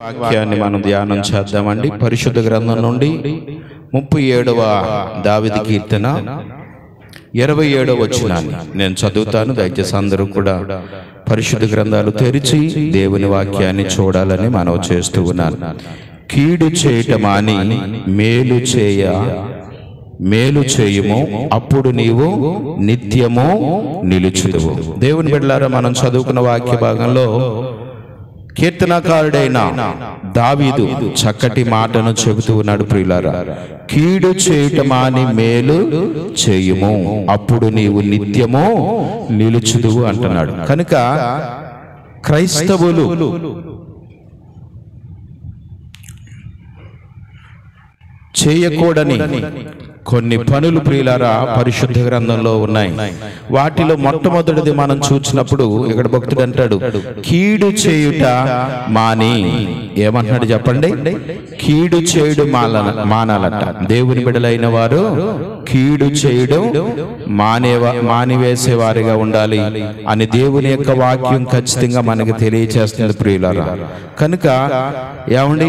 వాక్యాన్ని మనం ధ్యానం చేద్దామండి పరిశుద్ధ గ్రంథం నుండి ముప్పై ఏడవ దావిది కీర్తన ఇరవై ఏడవ వచ్చినాన్ని నేను చదువుతాను దయచేసి అందరూ కూడా పరిశుద్ధ గ్రంథాలు తెరిచి దేవుని వాక్యాన్ని చూడాలని మనం చేస్తూ ఉన్నాను కీడు చేయటమాని మేలు చేయ మేలు చేయుము అప్పుడు నీవు నిత్యము నిలుచుదువు దేవుని బిడ్డలారా మనం చదువుకున్న వాక్య భాగంలో కీర్తనకారుడైన దావీదు చక్కటి మాటను చెబుతూ ఉన్నాడు ప్రియులారా కీడు చేయటమాని మేలు చేయుము అప్పుడు నీవు నిత్యము నిలుచుదువు అంటున్నాడు కనుక క్రైస్తవులు చేయకూడని కొన్ని పనులు ప్రియులారా పరిశుద్ధ గ్రంథంలో ఉన్నాయి వాటిలో మొట్టమొదటిది మనం చూసినప్పుడు ఇక్కడ భక్తుడు అంటాడు కీడు చేయుట మాని ఏమంటున్నాడు చెప్పండి కీడు చేయుడు మాల మానాలట దేవుని బిడలైన వారు కీడు చేయడం మానేవ మానివేసే వారిగా ఉండాలి అని దేవుని యొక్క వాక్యం ఖచ్చితంగా మనకి తెలియచేస్తుంది ప్రియులారా కనుక ఏమండి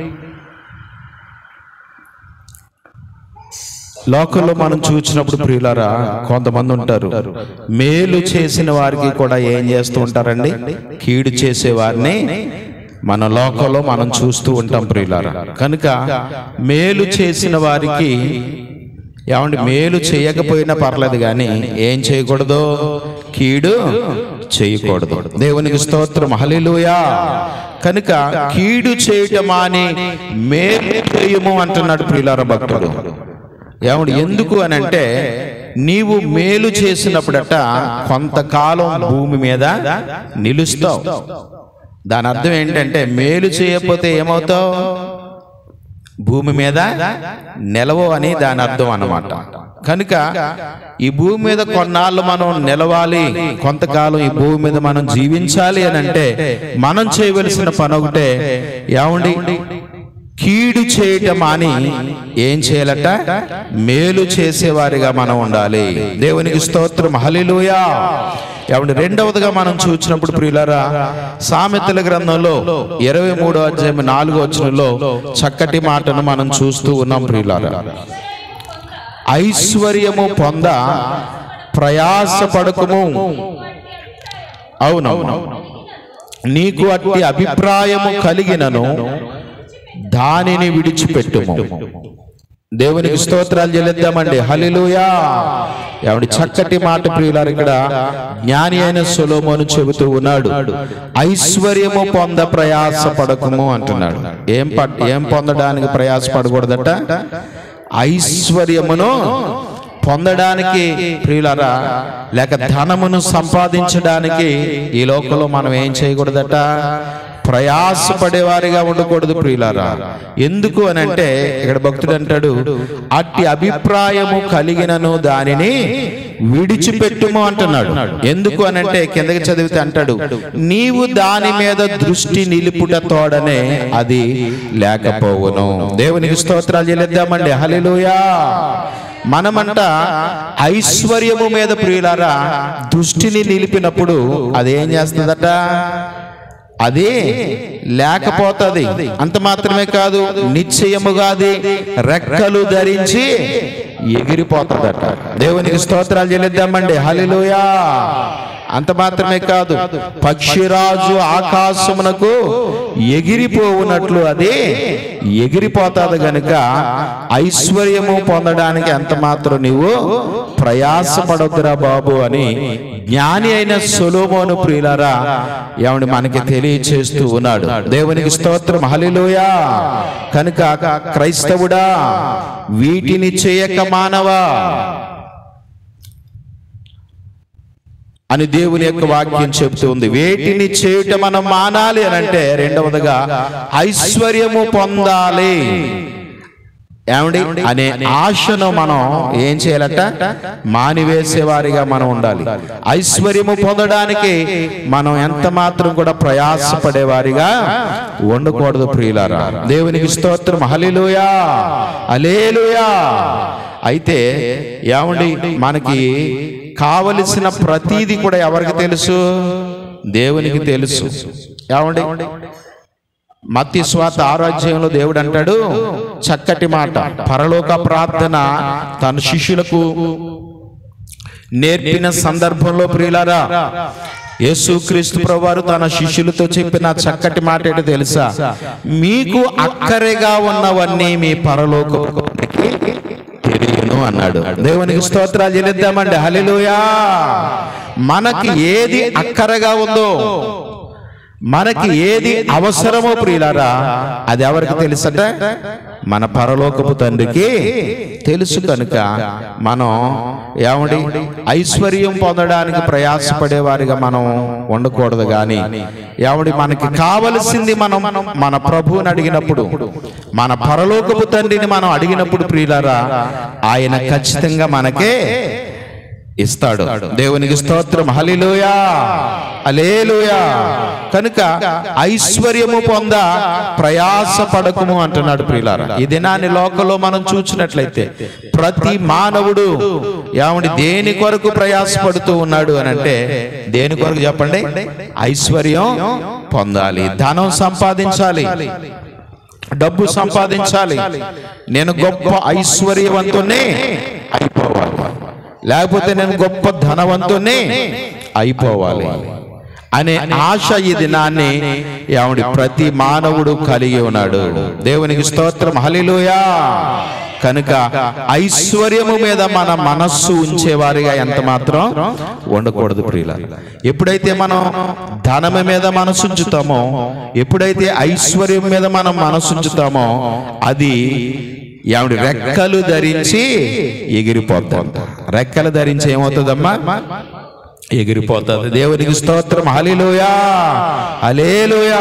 లోకంలో మనం చూసినప్పుడు ప్రియులారా కొంతమంది ఉంటారు మేలు చేసిన వారికి కూడా ఏం చేస్తూ ఉంటారండి కీడు చేసే వారిని మన లోకంలో మనం చూస్తూ ఉంటాం ప్రియులారా కనుక మేలు చేసిన వారికి ఏమండి మేలు చేయకపోయినా పర్లేదు కానీ ఏం చేయకూడదు కీడు చేయకూడదు దేవునికి స్తోత్రం హలిలుయా కనుక కీడు చేయటం అని మేలు చేయము అంటున్నాడు ప్రియులార భక్తుడు ఏమండి ఎందుకు అని అంటే నీవు మేలు చేసినప్పుడట కొంతకాలం భూమి మీద నిలుస్తావు దాని అర్థం ఏంటంటే మేలు చేయకపోతే ఏమవుతావు భూమి మీద నిలవు అని దాని అర్థం అన్నమాట కనుక ఈ భూమి మీద కొన్నాళ్ళు మనం నిలవాలి కొంతకాలం ఈ భూమి మీద మనం జీవించాలి అని అంటే మనం చేయవలసిన పని ఒకటే ఏమండి కీడు చేయటం అని ఏం చేయాలట మేలు చేసేవారిగా మనం ఉండాలి దేవునికి స్తోత్రం హలిలుయా ఏమంటే రెండవదిగా మనం చూసినప్పుడు ప్రియులారా సామెతల గ్రంథంలో ఇరవై మూడో అధ్యాయం నాలుగో వచనంలో చక్కటి మాటను మనం చూస్తూ ఉన్నాం ప్రియులారా ఐశ్వర్యము పొంద ప్రయాసపడకము అవునవును నీకు అట్టి అభిప్రాయము కలిగినను దానిని విడిచిపెట్టుము దేవునికి స్తోత్రాలు చెల్లిద్దామండి హలిలుయా ఏమండి చక్కటి మాట ప్రియులారు ఇక్కడ జ్ఞాని అయిన సొలోమోను చెబుతూ ఉన్నాడు ఐశ్వర్యము పొంద ప్రయాస పడకము అంటున్నాడు ఏం ప- ఏం పొందడానికి ప్రయాస పడకూడదట ఐశ్వర్యమును పొందడానికి ప్రియులారా లేక ధనమును సంపాదించడానికి ఈ లోకంలో మనం ఏం చేయకూడదట ప్రయాసపడేవారిగా ఉండకూడదు ప్రియులారా ఎందుకు అని అంటే ఇక్కడ భక్తుడు అంటాడు అట్టి అభిప్రాయము కలిగినను దానిని విడిచిపెట్టుము అంటున్నాడు ఎందుకు అని అంటే కిందకి చదివితే అంటాడు నీవు దాని మీద దృష్టి నిలుపుట తోడనే అది లేకపోవును దేవునికి స్తోత్రాలు చెల్లిద్దామండి హలిలుయా మనమంట ఐశ్వర్యము మీద ప్రియులారా దృష్టిని నిలిపినప్పుడు అదేం చేస్తుందట అది లేకపోతుంది అంత మాత్రమే కాదు నిశ్చయముగా అది రెక్కలు ధరించి ఎగిరిపోతుందట దేవునికి స్తోత్రాలు చెల్లిద్దామండి హలిలుయా అంత మాత్రమే కాదు పక్షిరాజు ఆకాశమునకు ఎగిరిపోవునట్లు అది ఎగిరిపోతాది గనుక ఐశ్వర్యము పొందడానికి ఎంత మాత్రం నీవు ప్రయాసపడొద్దురా బాబు అని జ్ఞాని అయిన సొలోమోను ప్రియులారా ఏమని మనకి తెలియచేస్తూ ఉన్నాడు దేవునికి స్తోత్రం హలిలోయా కనుక క్రైస్తవుడా వీటిని చేయక మానవా అని దేవుని యొక్క వాక్యం చెబుతూ ఉంది వేటిని చేయటం మనం మానాలి అని అంటే రెండవదిగా ఐశ్వర్యము పొందాలి ఏమండి అనే ఆశను మనం ఏం చేయాలట మానివేసే వారిగా మనం ఉండాలి ఐశ్వర్యము పొందడానికి మనం ఎంత మాత్రం కూడా ప్రయాసపడే వారిగా ఉండకూడదు ప్రియులారా దేవునికి స్తోత్రం హలిలుయా అలేలుయా అయితే ఏమండి మనకి కావలసిన ప్రతీది కూడా ఎవరికి తెలుసు దేవునికి తెలుసు ఏమండి మత్తి స్వాత ఆరోగ్యంలో దేవుడు అంటాడు చక్కటి మాట పరలోక ప్రార్థన తన శిష్యులకు నేర్పిన సందర్భంలో ప్రియులారా యేసుక్రీస్తు ప్రభువారు తన శిష్యులతో చెప్పిన చక్కటి మాట ఏంటో తెలుసా మీకు అక్కరగా ఉన్నవన్నీ మీ పరలోక తెలియను అన్నాడు దేవునికి స్తోత్రాలు చెల్లిద్దామండి హల్లెలూయా మనకి ఏది అక్కరగా ఉందో మనకి ఏది అవసరమో ప్రియులారా అది ఎవరికి తెలుసట మన పరలోకపు తండ్రికి తెలుసు కనుక మనం ఏమండి ఐశ్వర్యం పొందడానికి ప్రయాసపడే వారిగా మనం ఉండకూడదు కానీ ఏమండి మనకి కావలసింది మనం మన ప్రభువుని అడిగినప్పుడు మన పరలోకపు తండ్రిని మనం అడిగినప్పుడు ప్రియులారా ఆయన ఖచ్చితంగా మనకే ఇస్తాడు దేవునికి స్తోత్రం హలిలోయా అలేలుయా కనుక ఐశ్వర్యము పొంద ప్రయాస పడకము అంటున్నాడు ప్రియులారా ఈ దినాన్ని లోకంలో మనం చూసినట్లయితే ప్రతి మానవుడు ఏమండి దేని కొరకు ప్రయాసపడుతూ ఉన్నాడు అని అంటే దేని కొరకు చెప్పండి ఐశ్వర్యం పొందాలి ధనం సంపాదించాలి డబ్బు సంపాదించాలి నేను గొప్ప ఐశ్వర్యవంతునే అయిపోవాలి లేకపోతే నేను గొప్ప ధనవంతునే అయిపోవాలి అనే ఆశ ఈ దినాన్ని ఏమండి ప్రతి మానవుడు కలిగి ఉన్నాడు దేవునికి స్తోత్రం హలిలోయా కనుక ఐశ్వర్యము మీద మన మనస్సు ఉంచేవారిగా ఎంత మాత్రం ఉండకూడదు ప్రియుల ఎప్పుడైతే మనం ధనము మీద మనసు ఉంచుతామో ఎప్పుడైతే ఐశ్వర్యం మీద మనం మనసు ఉంచుతామో అది ఆవిడ రెక్కలు ధరించి ఎగిరిపోతాం రెక్కలు ధరించి ఏమవుతుందమ్మా ఎగిరిపోతుంది దేవునికి స్తోత్రం హలిలోయా హలేలోయా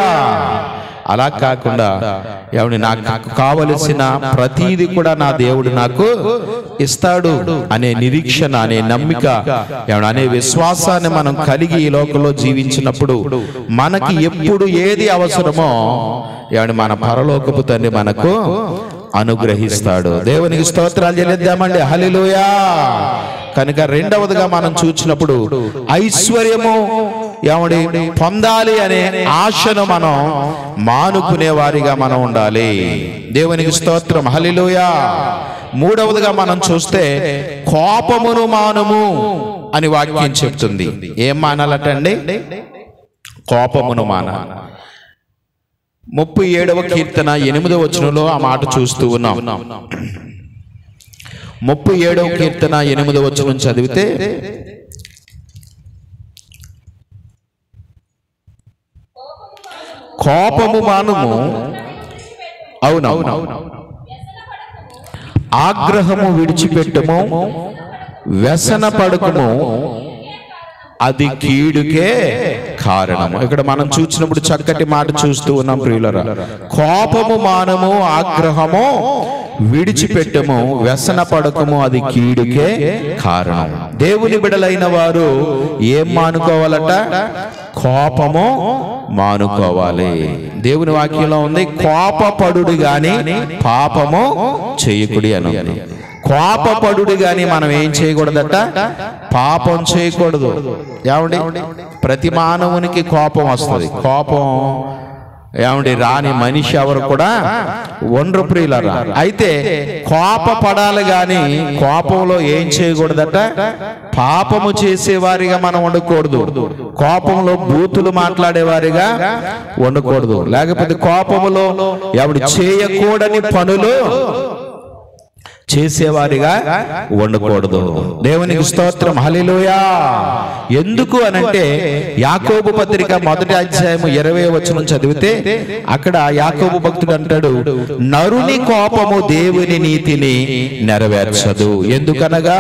అలా కాకుండా ఎవడి నాకు కావలసిన ప్రతీది కూడా నా దేవుడు నాకు ఇస్తాడు అనే నిరీక్షణ అనే నమ్మిక ఎవడు అనే విశ్వాసాన్ని మనం కలిగి ఈ లోకంలో జీవించినప్పుడు మనకి ఎప్పుడు ఏది అవసరమో ఎవడి మన పరలోకపు తండ్రి మనకు అనుగ్రహిస్తాడు దేవునికి స్తోత్రాలు చెల్లిద్దామండి హలిలోయా కనుక రెండవదిగా మనం చూసినప్పుడు ఐశ్వర్యము ఏమండి పొందాలి అనే ఆశను మనం మానుకునే వారిగా మనం ఉండాలి దేవునికి స్తోత్రం హలిలోయా మూడవదిగా మనం చూస్తే కోపమును మానుము అని వాక్యం చెప్తుంది ఏం మానాలటండి కోపమును మాన ముప్పై ఏడవ కీర్తన ఎనిమిదవ వచనంలో ఆ మాట చూస్తూ ఉన్నాం ముప్పై ఏడవ కీర్తన ఎనిమిదవ వచనం చదివితే కోపము మానుము అవునవును ఆగ్రహము విడిచిపెట్టము వ్యసన పడకము అది కీడుకే కారణము ఇక్కడ మనం చూసినప్పుడు చక్కటి మాట చూస్తూ ఉన్నాం ప్రియులరా కోపము మానము ఆగ్రహము విడిచిపెట్టము వ్యసన పడకము అది కీడుకే కారణం దేవుని బిడలైన వారు ఏం మానుకోవాలట కోపము మానుకోవాలి దేవుని వాక్యంలో ఉంది కోపపడుడు గాని పాపము చేయకుడి అని ఉంది. కోపపడుడు గాని మనం ఏం చేయకూడదట పాపం చేయకూడదు ఏమండి ప్రతి మానవునికి కోపం వస్తుంది కోపం ఏమండి రాని మనిషి ఎవరు కూడా ఒండ్రు ప్రియులరా అయితే కోపపడాలి గాని కోపంలో ఏం చేయకూడదట పాపము చేసేవారిగా మనం ఉండకూడదు కోపంలో బూతులు మాట్లాడేవారిగా ఉండకూడదు లేకపోతే కోపములో ఎవడు చేయకూడని పనులు చేసేవారిగా ఉండకూడదు దేవునికి స్తోత్రం హలిలోయా ఎందుకు అనంటే యాకోబు పత్రిక మొదటి అధ్యాయం ఇరవై వచనం చదివితే అక్కడ యాకోబు భక్తుడు అంటాడు నరుని కోపము దేవుని నీతిని నెరవేర్చదు ఎందుకనగా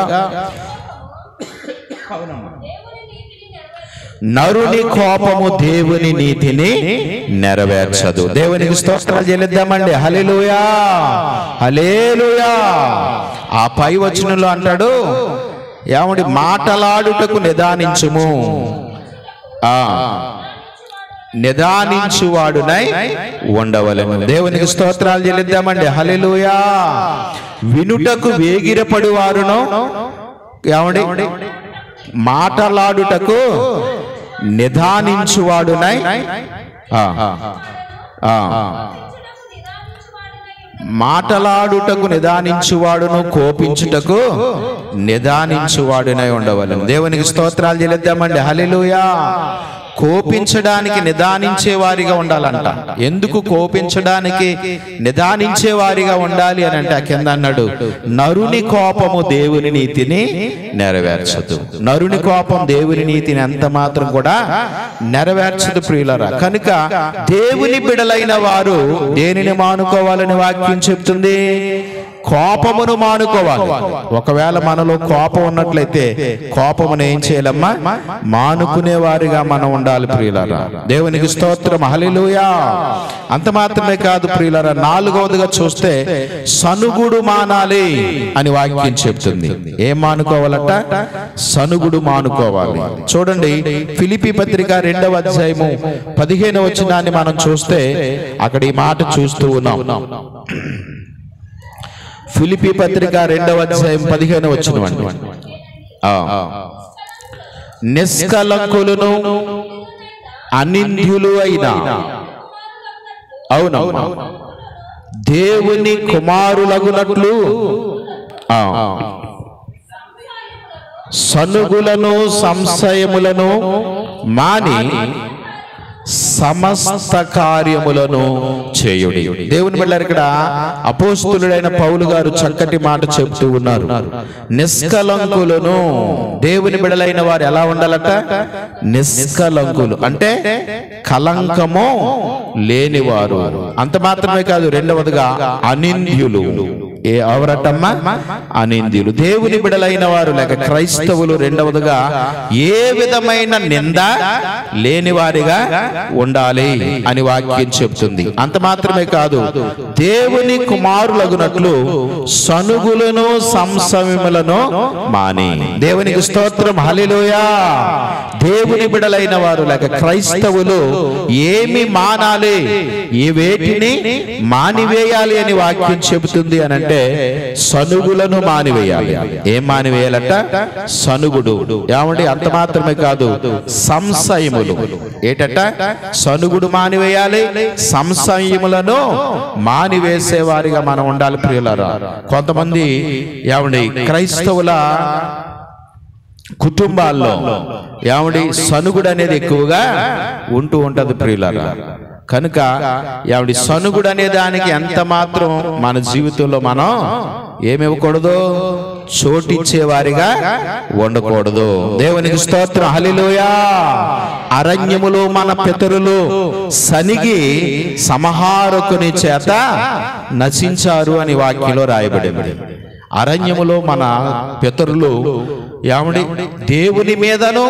నరుని కోపము దేవుని నీతిని నెరవేర్చదు దేవునికి స్తోత్రాలు చెల్లిద్దామండి హలిలుయా హలేలుయా ఆ పై వచనంలో అంటాడు ఏమండి మాటలాడుటకు నిదానించుము ఆ నిదానించువాడునై ఉండవలను దేవునికి స్తోత్రాలు చెల్లిద్దామండి హలిలుయా వినుటకు వేగిరపడి వారును ఏమండి మాటలాడుటకు నిదానించువాడునై ఆ, ఆ. మాటలాడుటకు నిదానించువాడును కోపించుటకు నిదానించువాడునై ఉండవలను దేవునికి స్తోత్రాలు చెల్లిద్దామండి హల్లెలూయా కోపించడానికి నిదానించే వారిగా ఉండాలంట ఎందుకు కోపించడానికి నిదానించే వారిగా ఉండాలి అని అంటే ఆ కింద అన్నాడు నరుని కోపము దేవుని నీతిని నెరవేర్చదు నరుని కోపం దేవుని నీతిని ఎంత మాత్రం కూడా నెరవేర్చదు ప్రియులరా కనుక దేవుని బిడలైన వారు దేనిని మానుకోవాలని వాక్యం చెప్తుంది కోపమును మానుకోవాలి ఒకవేళ మనలో కోపం ఉన్నట్లయితే కోపమును ఏం చేయాలమ్మా మానుకునే వారిగా మనం ఉండాలి ప్రియులరా దేవునికి స్తోత్రం హల్లెలూయా అంత మాత్రమే కాదు ప్రియులరా నాలుగవదిగా చూస్తే సనుగుడు మానాలి అని వాక్యం చెప్తుంది ఏం మానుకోవాలట సనుగుడు మానుకోవాలి చూడండి ఫిలిపి పత్రిక రెండవ అధ్యాయము పదిహేను వచనాన్ని మనం చూస్తే అక్కడ ఈ మాట చూస్తూ ఉన్నాం ఫిలిపి పత్రిక రెండవ అధ్యాయం పదిహేను వచ్చిన నిష్కలంకులను అనింద్యులు అయిన అవునవును దేవుని కుమారులగునట్లు ఆ, సనుగులను సంశయములను మాని సమస్త కార్యములను చేయుడి దేవుని బిడ్డలారు ఇక్కడ అపోస్తులుడైన పౌలు గారు చక్కటి మాట చెబుతూ ఉన్నారు నిష్కలంకులను దేవుని బిడలైన వారు ఎలా ఉండాలట నిష్కలంకులు అంటే కలంకము లేనివారు అంత మాత్రమే కాదు రెండవదిగా అనింద్యులు ఏ ఎవరటమ్మా అనింద్యులు దేవుని బిడలైన వారు లేక క్రైస్తవులు రెండవదిగా ఏ విధమైన నింద లేని వారిగా ఉండాలి అని వాక్యం చెప్తుంది అంత మాత్రమే కాదు దేవుని కుమారులగునట్లు సనుగులను సంశయములను మాని దేవునికి స్తోత్రం హలిలోయా దేవుని బిడలైన వారు లేక క్రైస్తవులు ఏమి మానాలి ఏ వేటిని మానివేయాలి అని వాక్యం చెబుతుంది అని అంటే సనుగులను మానివేయాలి ఏం మానివేయాలట సనుగుడు ఏమండి అంత మాత్రమే కాదు సంశయములు ఏటట సనుగుడు మానివేయాలి సంశయములను మానివేసే వారిగా మనం ఉండాలి ప్రియులారా కొంతమంది ఏమండి క్రైస్తవుల కుటుంబాల్లో ఏమండి సనుగుడు అనేది ఎక్కువగా ఉంటూ ఉంటది ప్రియులారా కనుక ఏమిటి సనుగుడు అనే దానికి ఎంత మాత్రం మన జీవితంలో మనం ఏమివ్వకూడదు చోటిచ్చే వారిగా ఉండకూడదు దేవునికి స్తోత్రం హలిలోయా అరణ్యములో మన పితరులు సనిగి సంహారకుని చేత నశించారు అని వాక్యంలో రాయబడింది అరణ్యములో మన పితరులు ఏమండి దేవుని మీదను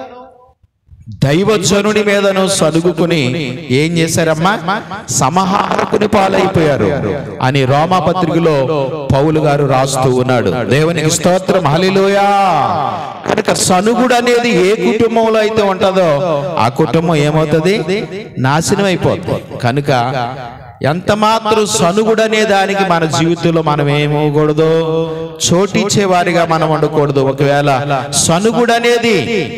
దైవజనుడి మీదను సదుగుకుని ఏం చేశారమ్మా సంహారకుని పాలైపోయారు అని రోమా పత్రికలో పౌలు గారు రాస్తూ ఉన్నాడు దేవునికి స్తోత్రం హలిలోయా కనుక సనుగుడు అనేది ఏ కుటుంబంలో అయితే ఉంటుందో ఆ కుటుంబం ఏమవుతుంది నాశనం అయిపోతుంది కనుక ఎంత మాత్రం సనుగుడు అనే దానికి మన జీవితంలో మనం ఏమవకూడదు చోటిచ్చే వారిగా మనం ఉండకూడదు ఒకవేళ సనుగుడు అనేది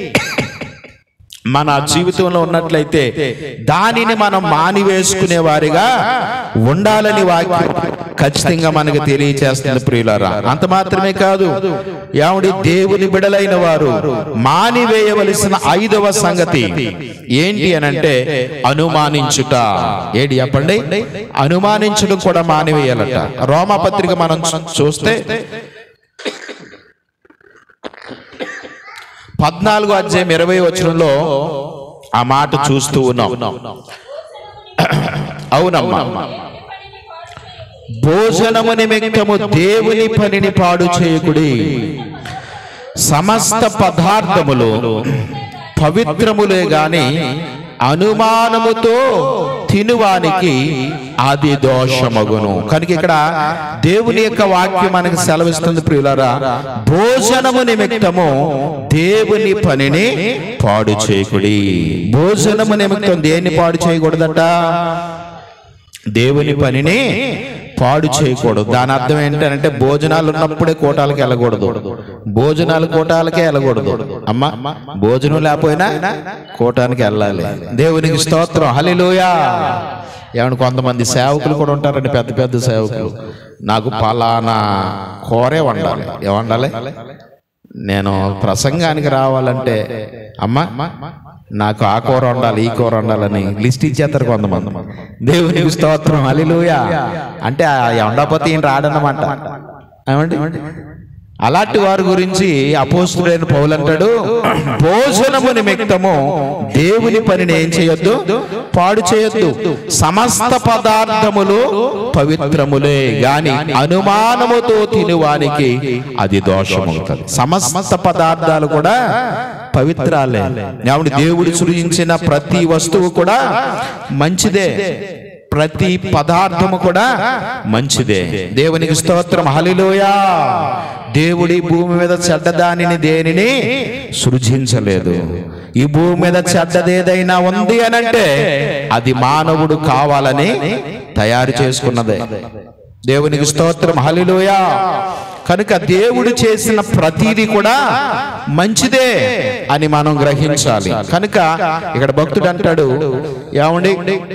మన జీవితంలో ఉన్నట్లయితే దానిని మనం మానివేసుకునే వారిగా ఉండాలని వాక్యం ఖచ్చితంగా మనకు తెలియచేస్తుంది ప్రియులారా అంత మాత్రమే కాదు ఏమిడి దేవుని బిడలైన వారు మానివేయవలసిన ఐదవ సంగతి ఏంటి అని అంటే అనుమానించుట ఏంటి చెప్పండి అనుమానించడం కూడా మానివేయాలట రోమపత్రిక మనం చూ- చూస్తే పద్నాలుగు అధ్యాయం ఇరవై వచనంలో ఆ మాట చూస్తూ ఉన్నాం అవునమ్మా భోజనము నిమిత్తము దేవుని పనిని పాడు చేయకుడి సమస్త పదార్థములు పవిత్రములే గాని అనుమానముతో తినువానికి అది దోషమగును కనుక ఇక్కడ దేవుని యొక్క వాక్యం మనకి సెలవిస్తుంది ప్రియులారా భోజనము నిమిత్తము దేవుని పనిని పాడు చేయకుడి భోజనము నిమిత్తం దేన్ని పాడు చేయకూడదట దేవుని పనిని పాడు చేయకూడదు దాని అర్థం ఏంటంటే భోజనాలు ఉన్నప్పుడే కోటాలకు వెళ్ళకూడదు భోజనాలు కోటాలకే వెళ్ళకూడదు అమ్మ భోజనం లేకపోయినా కోటానికి వెళ్ళాలి దేవునికి స్తోత్రం హలిలోయా ఏమన్నా కొంతమంది సేవకులు కూడా ఉంటారండి పెద్ద పెద్ద సేవకులు నాకు పలానా కూరే వండాలి ఏమండాలి నేను ప్రసంగానికి రావాలంటే అమ్మ నాకు ఆ కూర వండాలి ఈ కూర వండాలని లిస్ట్ ఇచ్చేస్తారు కొంతమంది దేవునికి స్తోత్రం అలిలుయా అంటే ఆ వండకపోతే ఈయన రాడన్నమాట ఏమండి అలాంటి వారి గురించి అపోస్తుడైన పౌలు అంటాడు భోజనము నిమిత్తము దేవుని పనిని ఏం చేయొద్దు పాడు చేయొద్దు సమస్త పదార్థములు పవిత్రములే గాని అనుమానముతో తినువానికి అది దోషమవుతుంది సమస్త పదార్థాలు కూడా పవిత్రాలే కాబట్టి దేవుడు సృజించిన ప్రతి వస్తువు కూడా మంచిదే ప్రతి పదార్థము కూడా మంచిదే దేవునికి స్తోత్రం హలిలోయా దేవుడి భూమి మీద చెడ్డదానిని దేనిని సృజించలేదు ఈ భూమి మీద చెడ్డదేదైనా ఉంది అనంటే అది మానవుడు కావాలని తయారు చేసుకున్నదే దేవునికి స్తోత్రం హలిలోయా కనుక దేవుడు చేసిన ప్రతిదీ కూడా మంచిదే అని మనం గ్రహించాలి కనుక ఇక్కడ భక్తుడు అంటాడు ఏమండి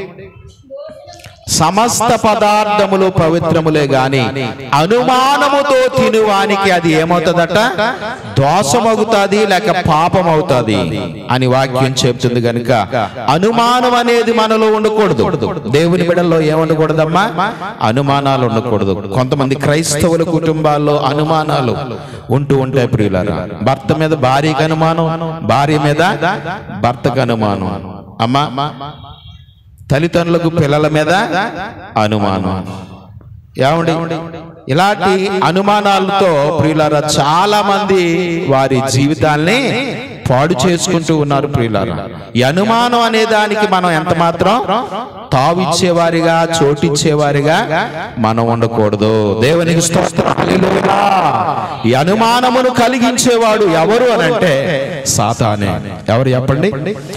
సమస్త పదార్థములు పవిత్రములే గాని అనుమానముతో తినువానికి అది ఏమవుతుందట దోషమవుతుంది లేక పాపం అవుతుంది అని వాక్యం చెప్తుంది కనుక అనుమానం అనేది మనలో ఉండకూడదు దేవుని బిడల్లో ఏముండకూడదమ్మా అనుమానాలు ఉండకూడదు కొంతమంది క్రైస్తవుల కుటుంబాల్లో అనుమానాలు ఉంటూ ఉంటాయి ప్రియులారా భర్త మీద భార్యకి అనుమానం భార్య మీద భర్తకు అనుమానం అమ్మా తల్లిదండ్రులకు పిల్లల మీద అనుమానం ఏమండి ఇలాంటి అనుమానాలతో ప్రియులారా చాలా మంది వారి జీవితాల్ని పాడు చేసుకుంటూ ఉన్నారు ప్రియులారా ఈ అనుమానం అనే దానికి మనం ఎంత మాత్రం తావిచ్చేవారిగా చోటిచ్చేవారిగా మనం ఉండకూడదు దేవునికి స్తోత్రం హల్లెలూయా. ఈ అనుమానమును కలిగించేవాడు ఎవరు అనంటే సాతానే ఎవరు చెప్పండి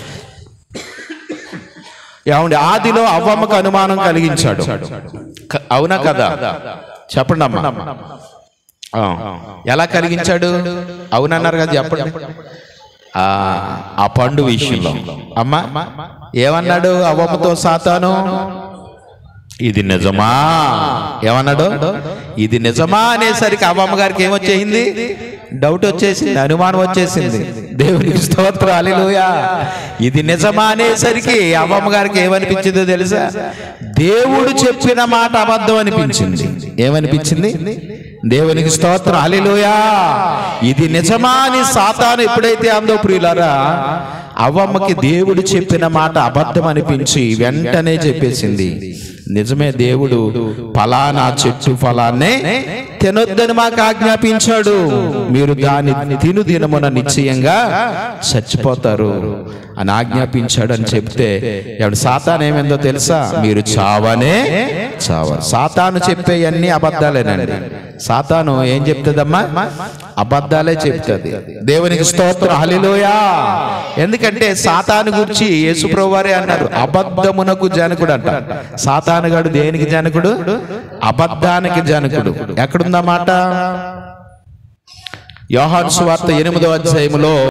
ఏమండి ఆదిలో అవ్వమ్మకు అనుమానం కలిగించాడు క- అవునా కదా చెప్పండి అమ్మా ఆ, ఎలా కలిగించాడు అవునన్నారు కదా చెప్పండి ఆ, ఆ పండు విషయంలో అమ్మా ఏమన్నాడు అవ్వమ్మతో సాతాను ఇది నిజమా ఏమన్నాడు ఇది నిజమా అనేసరికి అవ్వమ్మ గారికి ఏమొచ్చేసింది డౌట్ వచ్చేసింది అనుమానం వచ్చేసింది దేవునికి స్తోత్రం అలిలోయ ఇది నిజమా అనేసరికి అవ్వమ్మ గారికి ఏమనిపించిందో తెలుసా దేవుడు చెప్పిన మాట అబద్ధం అనిపించింది ఏమనిపించింది దేవునికి స్తోత్రం అలిలోయా ఇది నిజమా అని సాతాను ఎప్పుడైతే అందో ప్రియులారా అవ్వమ్మకి దేవుడు చెప్పిన మాట అబద్ధం అనిపించి వెంటనే చెప్పేసింది నిజమే దేవుడు ఫలానా చెట్టు ఫలాన్నే తినొద్దని మాకు ఆజ్ఞాపించాడు మీరు దాని తిను దినమున నిశ్చయంగా చచ్చిపోతారు అని ఆజ్ఞాపించాడు అని చెప్తే ఎవడు సాతాన్ ఏమైందో తెలుసా మీరు చావనే చావరు సాతాను చెప్పే అన్ని అబద్ధాలేనండి సాతాను ఏం చెప్తుందమ్మా అబద్ధాలే చెప్తుంది దేవునికి స్తోత్రం హలిలోయా ఎందుకంటే సాతాను గురించి యేసుప్రభు వారే అన్నారు అబద్ధమునకు జనకుడు అంట సాతానుగాడు దేనికి జనకుడు అబద్ధానికి జనకుడు ఎక్కడుందన్నమాట యోహాను సువార్త ఎనిమిదో అధ్యాయములో